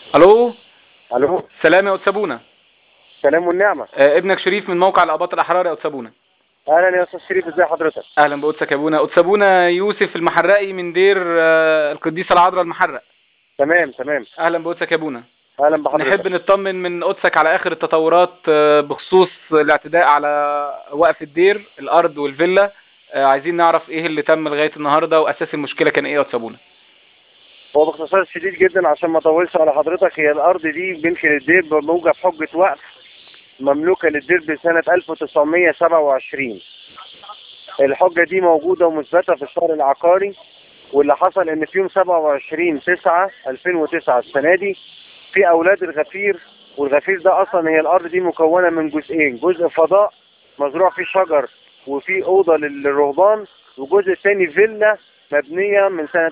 الو الو سلام يا أستاذ سابونا سلام والنعمه آه، ابنك شريف من موقع الأباط الأحرار يا أستاذ سابونا اهلا يا استاذ شريف ازي حضرتك أهلا بقدسك يا أبونا أستاذ سابونا يوسف المحرقي من دير آه، القديسة العذراء المحرق تمام تمام أهلا بقدسك يا أبونا اهلا بحضرتك نحب نطمن من قدسك على آخر التطورات آه، بخصوص الاعتداء على وقف الدير الأرض والفيلا آه، عايزين نعرف إيه اللي تم لغاية النهاردة وأساس المشكلة كان إيه يا أستاذ سابونا هو باختصار شديد جدا عشان ما اطولش على حضرتك هي الارض دي بيمكن الدير بموجب حجه وقف مملوكه للدير بسنه 1927 الحجه دي موجوده ومثبته في الشهر العقاري واللي حصل ان في يوم 27 9 2009 السنه دي في اولاد الغفير والغفير ده اصلا هي الارض دي مكونه من جزئين جزء فضاء مزروع فيه شجر وفيه اوضه للرهبان وجزء تاني فيلا مبنيه من سنه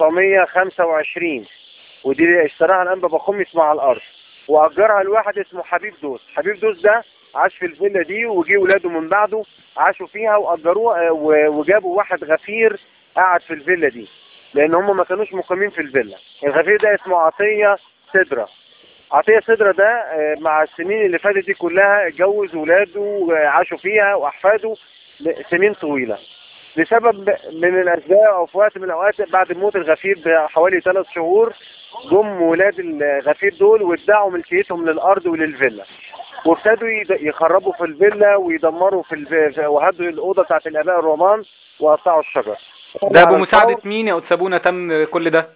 1925 ودي اللي اشتراها الانبا بخمس مع الارض واجرها لواحد اسمه حبيب دوس حبيب دوس ده عاش في الفيلا دي وجي ولاده من بعده عاشوا فيها واجروه آه، و- وجابوا واحد غفير قعد في الفيلا دي لان هم ما كانوش مقيمين في الفيلا الغفير ده اسمه عطيه سدره عطيه سدره ده آه، مع السنين اللي فاتت دي كلها اتجوز ولاده وعاشوا فيها واحفاده ل- سنين طويله لسبب من الاسباب او في وقت من الاوقات بعد موت الغفير بحوالي ثلاث شهور جم ولاد الغفير دول وادعوا ملكيتهم للارض وللفيلا وابتدوا يد- يخربوا في الفيلا ويدمروا في الف... وهدوا الاوضه بتاعت الاباء الرومان وقطعوا الشجر ده على بمساعدة الفور مين يا أستاذ سابونا تم كل ده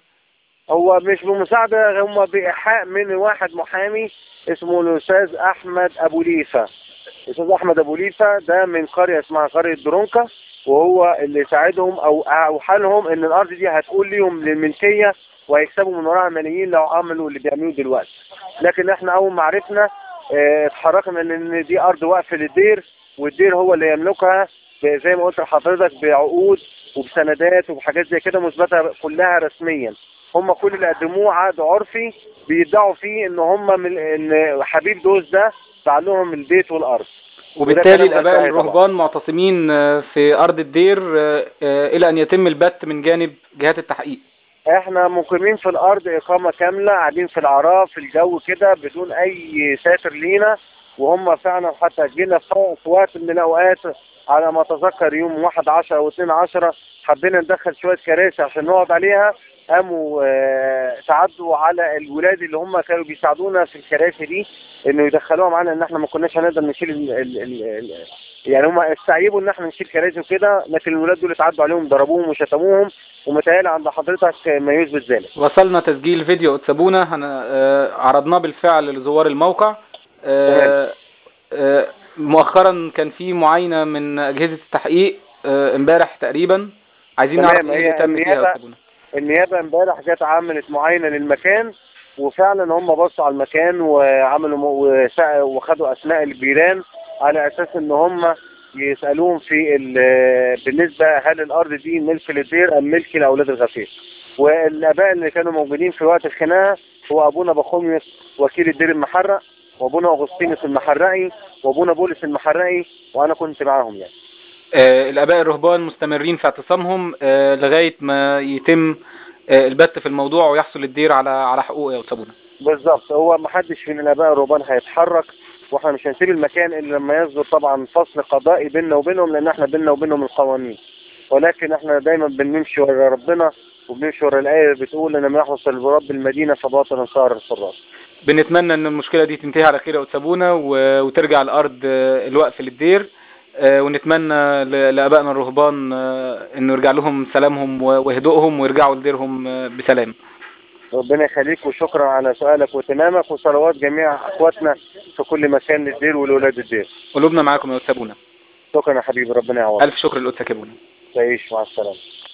هو مش بمساعده هم بايحاء من واحد محامي اسمه الاستاذ احمد ابو ليفه الاستاذ احمد ابو ليفه ده من قريه اسمها قريه درونكا وهو اللي ساعدهم او او حالهم ان الارض دي هتقول ليهم للملكيه وهيكسبوا من وراها ملايين لو عملوا اللي بيعملوه دلوقتي لكن احنا اول ما عرفنا اه، اتحركنا لان دي ارض وقف للدير والدير هو اللي يملكها ب- زي ما قلت لحضرتك بعقود وبسندات وبحاجات زي كده مثبته كلها رسميا هم كل اللي قدموه عقد عرفي بيدعوا فيه ان هم من ان حبيب دوز ده باع لهم البيت والارض وبالتالي كلام الآباء منتهي طبعا. الرهبان معتصمين آه، في أرض الدير آه، آه، إلى أن يتم البت من جانب جهات التحقيق احنا مقيمين في الارض اقامه كامله قاعدين في العراء في الجو كده بدون اي ساتر لينا وهم فعلا حتى جينا في في وقت من الاوقات على ما اتذكر يوم 1 10 او 2 10 حبينا ندخل شويه كراسي عشان نقعد عليها قاموا آه، تعدوا على الولاد اللي هم كانوا بيساعدونا في الكراسي دي انه يدخلوها معانا ان احنا ما كناش هنقدر نشيل ال ال ال ال يعني هم استعيبوا ان احنا نشيل كراسي وكده لكن الولاد دول اتعدوا عليهم ضربوهم وشتموهم ومتهيألي عند حضرتك ما يثبت ذلك وصلنا تسجيل فيديو أتسابونا هن- آه، عرضناه بالفعل لزوار الموقع آه، آه، مؤخرا كان في معاينة من أجهزة التحقيق آه، امبارح تقريبا عايزين تمام، نعرف ايه هي اللي تم فيها يا النيابة- أتسابونا النيابه امبارح جت عملت معاينه للمكان وفعلا هم بصوا على المكان وعملوا م- وسا- وخدوا اسماء الجيران على اساس ان هم يسالوهم في ال- بالنسبه هل الارض دي ملك للدير ام ملك لاولاد الغفير والاباء اللي كانوا موجودين في وقت الخناقه هو ابونا بخوميوس وكيل الدير المحرق وابونا اغسطينوس المحرقي وابونا بولس المحرقي وانا كنت معاهم يعني آه، الآباء الرهبان مستمرين في اعتصامهم آه، لغاية ما يتم آه، البت في الموضوع ويحصل الدير على على حقوق يا أتسابونا بالظبط هو ما حدش من الاباء الرهبان هيتحرك واحنا مش هنسيب المكان الا لما يصدر طبعا فصل قضائي بيننا وبينهم لان احنا بيننا وبينهم القوانين ولكن احنا دايما بنمشي ورا ربنا وبنمشي ورا الايه اللي بتقول ان ما يحصل برب المدينه فباطلا صار الحراس بنتمنى ان المشكلة دي تنتهي على خير يا أتسابونا و- وترجع الأرض آه، الوقف للدير آه، ونتمنى ل- لآبائنا الرهبان آه، انه يرجع لهم سلامهم و- وهدوءهم ويرجعوا لديرهم آه، بسلام ربنا يخليك وشكرا على سؤالك واهتمامك وصلوات جميع اخواتنا في كل مكان للدير ولولاد الدير قلوبنا معاكم يا أتسابونا شكرا يا حبيبي ربنا يعوضك ألف شكر للقدس يا كابونا تعيش مع السلامه